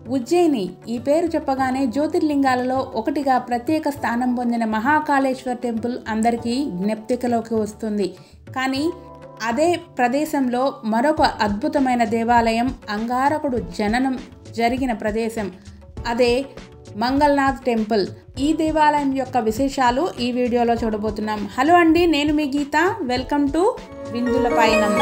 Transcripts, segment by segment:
ఉజ్జయిని ఈ పేరు చెప్పగానే జ్యోతిర్లింగాలలో ఒకటిగా ప్రత్యేక స్థానం పొందిన మహాకాళేశ్వర్ టెంపుల్ అందరికీ జ్ఞప్తికలోకి వస్తుంది కానీ అదే ప్రదేశంలో మరొక అద్భుతమైన దేవాలయం అంగారకుడు జననం జరిగిన ప్రదేశం అదే మంగళనాథ్ టెంపుల్ ఈ దేవాలయం యొక్క విశేషాలు ఈ వీడియోలో చూడబోతున్నాం హలో అండి నేను మీ గీత వెల్కమ్ టు విందుల పైనం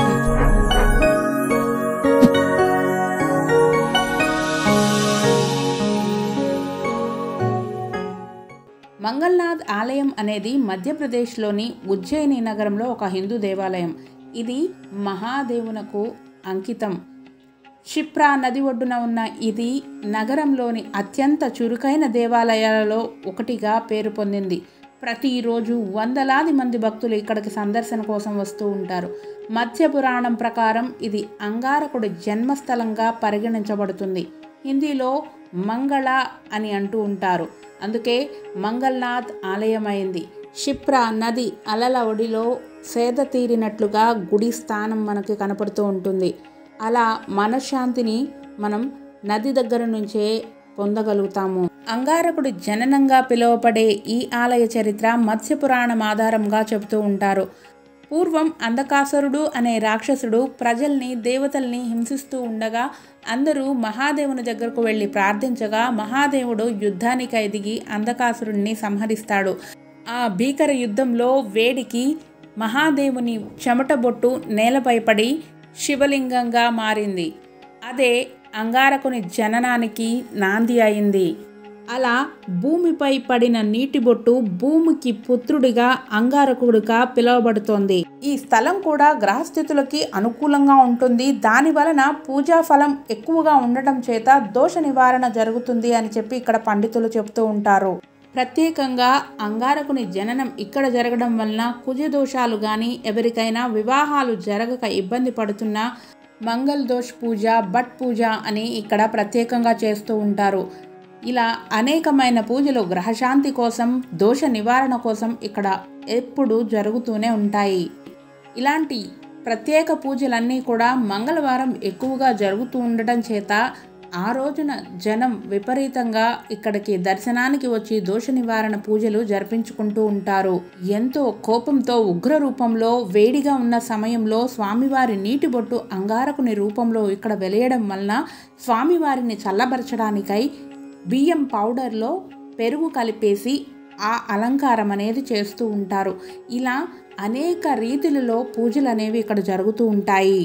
మంగళనాథ్ ఆలయం అనేది మధ్యప్రదేశ్లోని ఉజ్జయిని నగరంలో ఒక హిందూ దేవాలయం ఇది మహాదేవునకు అంకితం క్షిప్రా నది ఒడ్డున ఉన్న ఇది నగరంలోని అత్యంత చురుకైన దేవాలయాలలో ఒకటిగా పేరు పొందింది ప్రతిరోజు వందలాది మంది భక్తులు ఇక్కడికి సందర్శన కోసం వస్తూ ఉంటారు మత్స్య పురాణం ప్రకారం ఇది అంగారకుడి జన్మస్థలంగా పరిగణించబడుతుంది హిందీలో మంగళ అని అంటూ ఉంటారు అందుకే మంగళనాథ్ ఆలయమైంది క్షిప్రా నది అలల ఒడిలో సేద తీరినట్లుగా గుడి స్థానం మనకి కనపడుతూ ఉంటుంది అలా మనశ్శాంతిని మనం నది దగ్గర నుంచే పొందగలుగుతాము అంగారకుడి జననంగా పిలువబడే ఈ ఆలయ చరిత్ర మత్స్య పురాణం ఆధారంగా చెబుతూ ఉంటారు పూర్వం అంధకాసురుడు అనే రాక్షసుడు ప్రజల్ని దేవతల్ని హింసిస్తూ ఉండగా అందరూ మహాదేవుని దగ్గరకు వెళ్ళి ప్రార్థించగా మహాదేవుడు యుద్ధానికి ఎదిగి అంధకాసురుడిని సంహరిస్తాడు ఆ భీకర యుద్ధంలో వేడికి మహాదేవుని చెమట బొట్టు నేలపై పడి శివలింగంగా మారింది అదే అంగారకుని జననానికి నాంది అయింది అలా భూమిపై పడిన నీటి బొట్టు భూమికి పుత్రుడిగా అంగారకుడిగా పిలువబడుతోంది ఈ స్థలం కూడా గ్రహస్థితులకి అనుకూలంగా ఉంటుంది దాని వలన పూజా ఫలం ఎక్కువగా ఉండటం చేత దోష నివారణ జరుగుతుంది అని చెప్పి ఇక్కడ పండితులు చెబుతూ ఉంటారు ప్రత్యేకంగా అంగారకుని జననం ఇక్కడ జరగడం వలన కుజ దోషాలు కానీ ఎవరికైనా వివాహాలు జరగక ఇబ్బంది పడుతున్నా మంగళ దోష్ పూజ బట్ పూజ అని ఇక్కడ ప్రత్యేకంగా చేస్తూ ఉంటారు ఇలా అనేకమైన పూజలు గ్రహశాంతి కోసం దోష నివారణ కోసం ఇక్కడ ఎప్పుడు జరుగుతూనే ఉంటాయి ఇలాంటి ప్రత్యేక పూజలన్నీ కూడా మంగళవారం ఎక్కువగా జరుగుతూ ఉండటం చేత ఆ రోజున జనం విపరీతంగా ఇక్కడికి దర్శనానికి వచ్చి దోష నివారణ పూజలు జరిపించుకుంటూ ఉంటారు ఎంతో కోపంతో ఉగ్ర రూపంలో వేడిగా ఉన్న సమయంలో స్వామివారి నీటి బొట్టు అంగారకుని రూపంలో ఇక్కడ వెలియడం వలన స్వామివారిని చల్లబరచడానికై బియ్యం పౌడర్లో పెరుగు కలిపేసి ఆ అలంకారం అనేది చేస్తూ ఉంటారు ఇలా అనేక రీతిలలో పూజలు అనేవి ఇక్కడ జరుగుతూ ఉంటాయి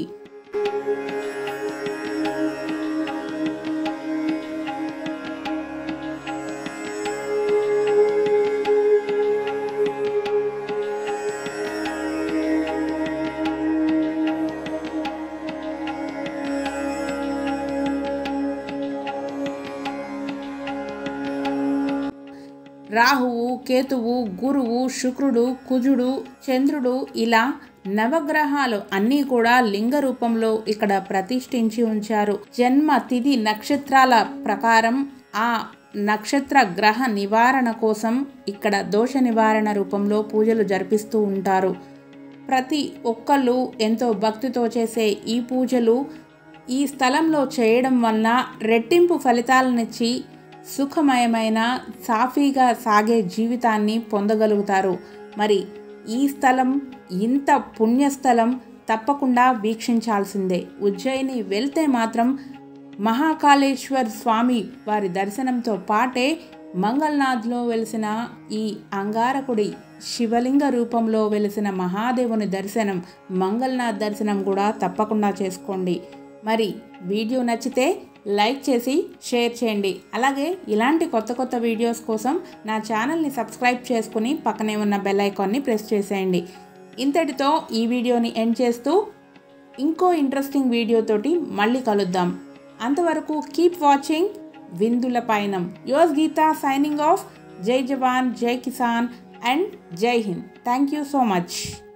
రాహువు కేతువు గురువు శుక్రుడు కుజుడు చంద్రుడు ఇలా నవగ్రహాలు అన్నీ కూడా లింగ రూపంలో ఇక్కడ ప్రతిష్ఠించి ఉంచారు జన్మ తిథి నక్షత్రాల ప్రకారం ఆ నక్షత్ర గ్రహ నివారణ కోసం ఇక్కడ దోష నివారణ రూపంలో పూజలు జరిపిస్తూ ఉంటారు ప్రతి ఒక్కళ్ళు ఎంతో భక్తితో చేసే ఈ పూజలు ఈ స్థలంలో చేయడం వలన రెట్టింపు ఫలితాలనిచ్చి సుఖమయమైన సాఫీగా సాగే జీవితాన్ని పొందగలుగుతారు మరి ఈ స్థలం ఇంత పుణ్యస్థలం తప్పకుండా వీక్షించాల్సిందే ఉజ్జయిని వెళ్తే మాత్రం మహాకాళేశ్వర్ స్వామి వారి దర్శనంతో పాటే మంగళనాథ్లో వెలిసిన ఈ అంగారకుడి శివలింగ రూపంలో వెలిసిన మహాదేవుని దర్శనం మంగళనాథ్ దర్శనం కూడా తప్పకుండా చేసుకోండి మరి వీడియో నచ్చితే లైక్ చేసి షేర్ చేయండి అలాగే ఇలాంటి కొత్త కొత్త వీడియోస్ కోసం నా ఛానల్ని సబ్స్క్రైబ్ చేసుకుని పక్కనే ఉన్న బెల్ ఐకాన్ని ప్రెస్ చేసేయండి ఇంతటితో ఈ వీడియోని ఎండ్ చేస్తూ ఇంకో ఇంట్రెస్టింగ్ వీడియోతోటి మళ్ళీ కలుద్దాం అంతవరకు కీప్ వాచింగ్ విందుల పయనం యోస్ గీత సైనింగ్ ఆఫ్ జై జవాన్ జై Kisan and Jai Hind thank you so much